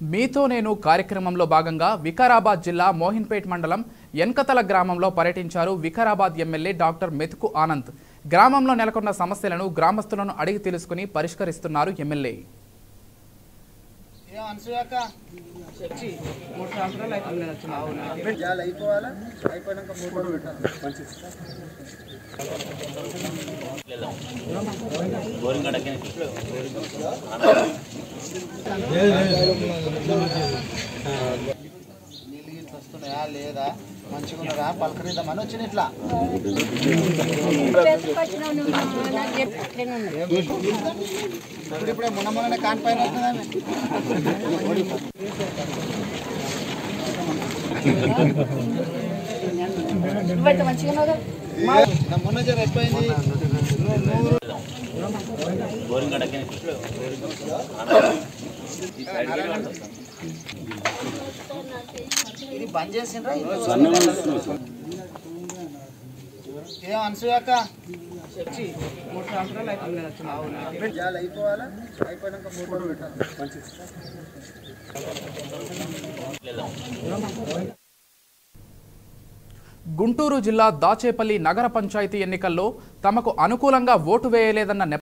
మీతో నేను కార్యక్రమంలో భాగంగా వికారాబాద్ జిల్లా మోహిన్పేట్ మండలం ఎన్కతల గ్రామంలో పర్యటించారు వికారాబాద్ ఎమ్మెల్యే డాక్టర్ మెతుకు ఆనంద్ గ్రామంలో నెలకొన్న సమస్యలను గ్రామస్తులను అడిగి తెలుసుకుని పరిష్కరిస్తున్నారు ఎమ్మెల్యే ఏం అనసూయక్క వచ్చి మూడు సంవత్సరాలు అవుతుంది నేను వచ్చిన ఇవాళ అయిపోవాలా అయిపోయినాక మూడు రోజులు పెట్టాలి నీళ్ళు గిట్లు వస్తున్నాయా లేదా మంచిగా ఉన్నదా పలకరిద్దామని వచ్చిన ఇట్లా ఇప్పుడు ఇప్పుడే మొన్న మొన్ననే కానిపైన వస్తుందా నా మొన్న జర ఎక్కువైంది నూరు ఇది బంద్ చేసిండ్రా ఏం అనసూయక్క వచ్చి మూడు సంవత్సరాలు అవుతుంది నేను వచ్చిన ఇవాళ అయిపోవాలా అయిపోయినాక మూడు రోజులు పెట్టాలి గుంటూరు జిల్లా దాచేపల్లి నగర పంచాయతీ ఎన్నికల్లో తమకు అనుకూలంగా ఓటు వేయలేదన్న నెప